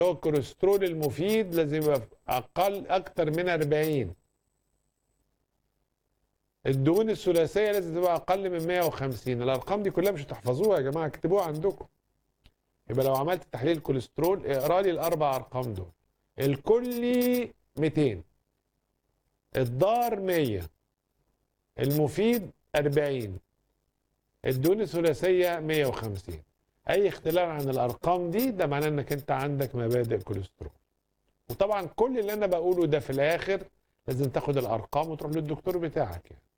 هو الكوليسترول المفيد لازم يبقى اقل اكتر من 40 الدهون الثلاثيه لازم تبقى اقل من 150 الارقام دي كلها مش هتحفظوها يا جماعه اكتبوها عندكم يبقى لو عملت تحليل كوليسترول اقرا لي الاربع ارقام دول الكلي 200 الضار 100 المفيد 40 الدهون الثلاثيه 150 اي اختلال عن الارقام دي ده معناه انك انت عندك مبادئ كوليسترول وطبعا كل اللي انا بقوله ده في الاخر لازم تاخد الارقام وتروح للدكتور بتاعك يعني.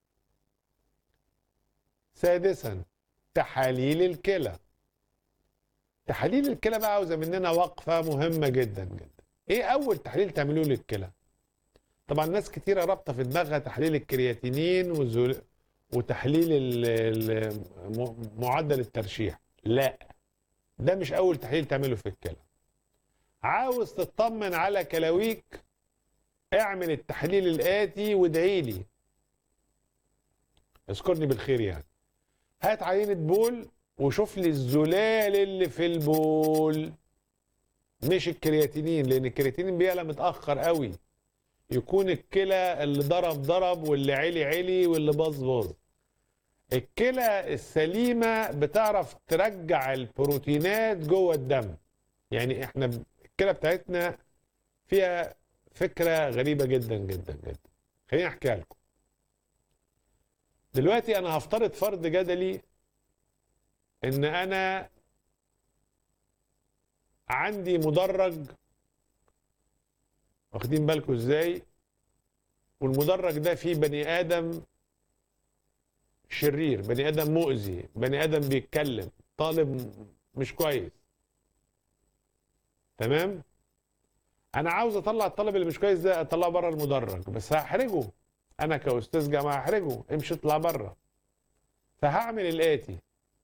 سادسا تحاليل الكلى تحاليل الكلى بقى عاوزه مننا وقفه مهمه جدا جدا ايه اول تحليل تعملوه للكلى طبعا ناس كتيره رابطه في دماغها تحليل الكرياتينين والزول... وتحليل ال... ال... م- معدل الترشيح لا ده مش اول تحليل تعمله في الكلى عاوز تطمن على كلاويك اعمل التحليل الاتي وادعي لي اذكرني بالخير يعني هات عينة بول وشوف لي الزلال اللي في البول مش الكرياتينين لان الكرياتينين بيعلى متاخر قوي يكون الكلى اللي ضرب ضرب واللي علي علي واللي باظ باظ الكلى السليمه بتعرف ترجع البروتينات جوه الدم يعني احنا ب- الكلى بتاعتنا فيها فكره غريبه جدا جدا جدا خليني احكيها لكم دلوقتي انا هفترض فرض جدلي ان انا عندي مدرج واخدين بالكم ازاي والمدرج ده فيه بني ادم شرير بني ادم مؤذي بني ادم بيتكلم طالب مش كويس تمام انا عاوز اطلع الطالب اللي مش كويس ده اطلعه بره المدرج بس هحرجه انا كاستاذ جامعه هحرجه امشي اطلع بره فهعمل الاتي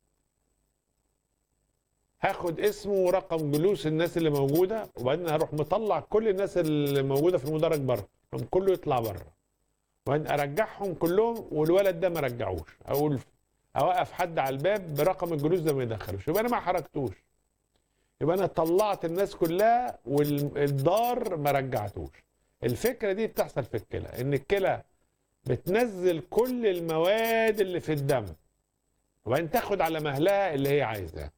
هاخد اسمه ورقم جلوس الناس اللي موجوده وبعدين هروح مطلع كل الناس اللي موجوده في المدرج بره هم كله يطلع بره وبعدين ارجعهم كلهم والولد ده ما رجعوش اقول اوقف حد على الباب برقم الجلوس ده ما يدخلوش يبقى انا ما حركتوش يبقى انا طلعت الناس كلها والدار ما رجعتوش الفكره دي بتحصل في الكلى ان الكلى بتنزل كل المواد اللي في الدم وبعدين تاخد على مهلها اللي هي عايزاه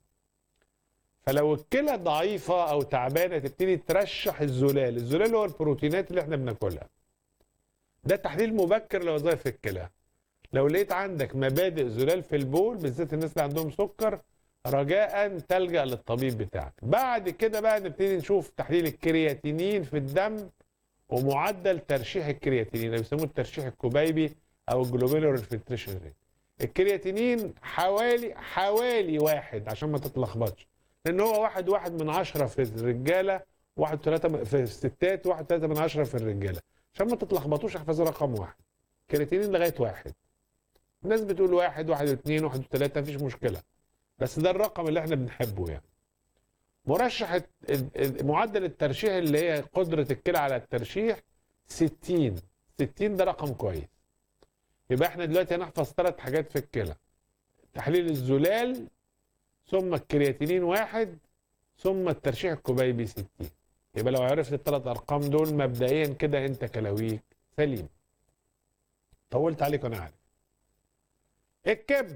فلو الكلى ضعيفه او تعبانه تبتدي ترشح الزلال الزلال هو البروتينات اللي احنا بناكلها ده تحليل مبكر لوظائف الكلى لو لقيت عندك مبادئ زلال في البول بالذات الناس اللي عندهم سكر رجاء تلجا للطبيب بتاعك بعد كده بقى نبتدي نشوف تحليل الكرياتينين في الدم ومعدل ترشيح الكرياتينين اللي بيسموه الترشيح الكوبايبي او الجلوبيلور فلتريشن ريت الكرياتينين حوالي حوالي واحد عشان ما تتلخبطش لان هو واحد واحد من عشرة في الرجاله واحد ثلاثة في الستات واحد ثلاثة من عشرة في الرجاله عشان ما تتلخبطوش احفظوا رقم واحد كرياتينين لغايه واحد الناس بتقول واحد واحد واثنين واحد وثلاثة مفيش مشكله بس ده الرقم اللي احنا بنحبه يعني مرشح الت- ال- ال- معدل الترشيح اللي هي قدرة الكلى على الترشيح 60 60 ده رقم كويس يبقى احنا دلوقتي هنحفظ ثلاث حاجات في الكلى تحليل الزلال ثم الكرياتينين واحد ثم الترشيح الكوبايبي 60 يبقى لو عرفت الثلاث ارقام دول مبدئيا كده انت كلاويك سليم طولت عليك وانا عارف الكبد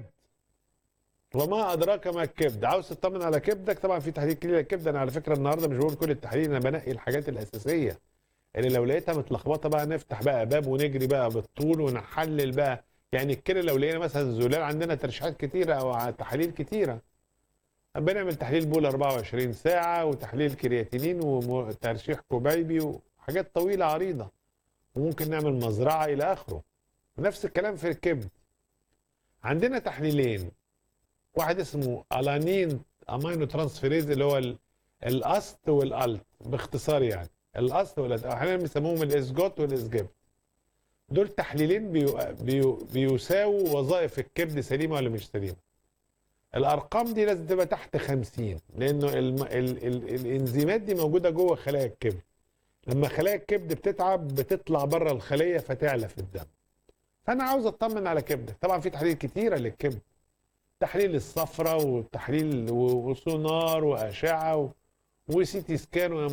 وما ادراك ما الكبد عاوز تطمن على كبدك طبعا في تحليل كلى الكبد انا على فكره النهارده مش بقول كل التحاليل انا بنقي الحاجات الاساسيه اللي لو لقيتها متلخبطه بقى نفتح بقى باب ونجري بقى بالطول ونحلل بقى يعني الكلى لو لقينا مثلا زلال عندنا ترشيحات كتيره او تحاليل كتيره بنعمل تحليل بول 24 ساعه وتحليل كرياتينين وترشيح كوبايبي وحاجات طويله عريضه وممكن نعمل مزرعه الى اخره نفس الكلام في الكبد عندنا تحليلين واحد اسمه الانين امينو ترانسفيريز اللي هو ال- الاست والالت باختصار يعني الاست والالت احيانا بيسموهم الاسجوت والاسجاب دول تحليلين بيو بيو بيساووا وظائف الكبد سليمه ولا مش سليمه الارقام دي لازم تبقى تحت 50 لانه الم... ال... ال... الانزيمات دي موجوده جوه خلايا الكبد لما خلايا الكبد بتتعب بتطلع بره الخليه فتعلى في الدم فانا عاوز اطمن على كبدك طبعا في تحاليل كتيره للكبد تحليل الصفرة وتحليل و- وسونار وأشعة و- وسي تي سكان